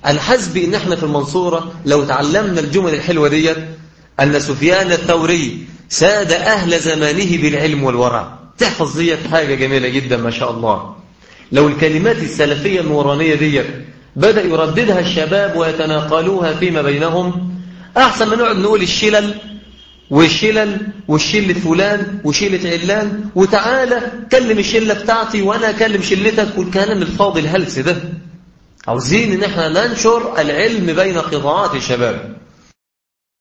الحسب إن احنا في المنصورة لو تعلمنا الجمل الحلوة ديت أن سفيان الثوري ساد أهل زمانه بالعلم والورع تحفظ ديت حاجة جميلة جدا ما شاء الله لو الكلمات السلفية النورانية ديت بدأ يرددها الشباب ويتناقلوها فيما بينهم أحسن ما نقعد نقول الشلل والشلل والشلة فلان وشلة علان وتعالى كلم الشلة بتاعتي وأنا أكلم شلتك والكلام الفاضي الهلس ده عاوزين ان احنا ننشر العلم بين قطاعات الشباب